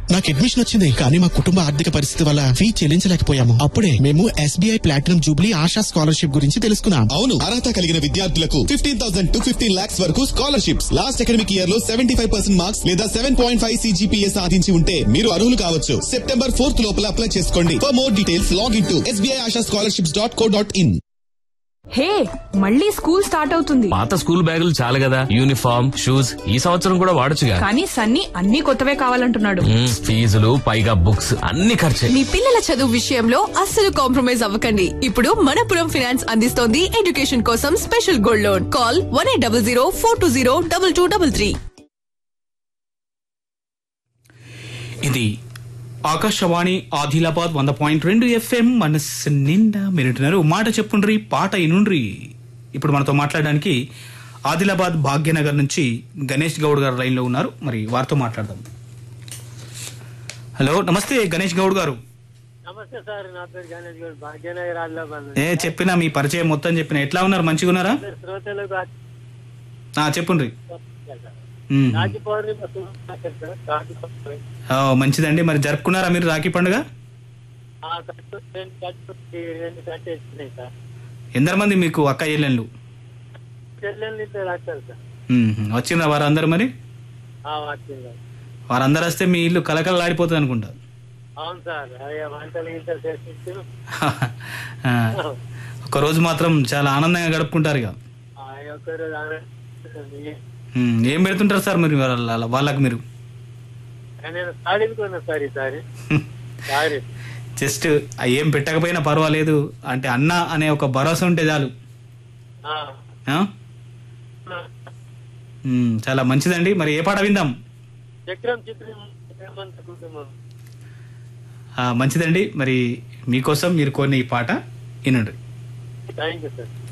నాకు అడ్మిషన్ వచ్చింది కానీ మా కుటుంబ ఆర్థిక పరిస్థితి వల్ల ఫీ చెల్లించలేకపోయాము అప్పుడే మేము SBI platinum jubilee Asha scholarship గురించి తెలుసుకున్నాం అవును అర్హత కలిగిన విద్యార్థులకు fifteen thousand to fifteen lakhs వరకు స్కాలర్షిప్స్ లాస్ట్ అకాడమిక్ ఇయర్ లో సెవెంటీ ఫైవ్ పర్సెంట్ మార్క్స్ లేదా సెవెన్ పాయింట్ ఫైవ్ సిజిపిఏ సాధించి ఉంటే మీరు అర్హులు కావచ్చు సెప్టెంబర్ ఫోర్త్ లోపల అప్లై చేసుకోండి for more details log in to SBI Asha scholarships dot co dot in hey మళ్ళీ స్కూల్ స్టార్ట్ అవుతుంది పాత స్కూల్ బ్యాగులు చాలు కదా యూనిఫామ్ షూస్ ఈ సంవత్సరం కూడా వాడొచ్చుగా కానీ సన్నీ అన్ని కొత్తవే కావాలంటున్నాడు మ్మ్, ఫీజులు పైగా బుక్స్ అన్ని ఖర్చే మీ పిల్లల చదువు విషయంలో అస్సలు కాంప్రమైజ్ అవ్వకండి ఇప్పుడు మనపురం ఫినాన్స్ అందిస్తోంది ఎడ్యుకేషన్ కోసం special gold loan call one eight double zero four two zero double two double three ఇది ఆకాశవాణి ఆదిలాబాద్ వంద పాయింట్ రెండు ఎఫ్ఎం మనస్సు నిండా మీరుంటున్నారు మాట చెప్పుండ్రి పాట ఇనుండ్రి ఇప్పుడు మనతో మాట్లాడడానికి ఆదిలాబాద్ భాగ్యనగర్ నుంచి గణేష్ గౌడ్ గారు లైన్లో ఉన్నారు మరి వారితో మాట్లాడదాం హలో నమస్తే గణేష్ గౌడ్ గారు నమస్తే సార్ నా పేరు గణేష్ గౌడ్ భాగ్యనగర్ ఆదిలాబాద్ ఏ చెప్పినా మీ పరిచయం మొత్తం చెప్పిన ఎట్లా ఉన్నారు మంచిగా ఉన్నారా శ్రోతలకు ఆ, చెప్పుండ్రి మ్మ్. రాఖీ పౌర్ణమి శుభాకాంక్షలు సార్. రాఖీ పౌర్ణమి. ఆ, మంచిదండి మరి జరుపుకున్నారా మీరు రాఖీ పండుగ ఆ కట్టు రెండు కట్టు ఈ రెండు కట్టు వేసుకున్నాయి సార్ ఎందరు మంది మీకు అక్క చెల్లెళ్ళు చెల్లెల్ని ఇద్దరు రాశారు సార్ మ్మ్. వచ్చిందా వారందరూ మరి ఆ వచ్చింది సార్. వారందరూ వస్తే మీ ఇల్లు కలకలలాడిపోతుంది అనుకుంటా అవును సార్ అయ్యా వంటలు గింటలు చేసి ఆ, ఒక రోజు మాత్రం చాలా ఆనందంగా గడుపుకుంటారు ఇక ఆ ఒక్కరు ఆనందిస్తుంది. ఉమ్, ఏం పెడుతుంటారు సార్ మీరు వాళ్ళ వాళ్ళకి మీరు నేను సాడీలు కొన్నా సార్ ఈసారి సారీ జస్ట్ ఆ ఏం పెట్టకపోయినా పర్వాలేదు అంటే అన్న అనే ఒక భరోసా ఉంటే చాలు ఆ. ఆ? ఉమ్, చాలా మంచిదండి మరి ఏ పాట విందాం చక్రం చిత్రం హేమంత్ కుటుంబం ఆ, మంచిదండి మరి మీకోసం మీరు కొన్ని ఈ పాట వినండి థ్యాంక్ యూ సార్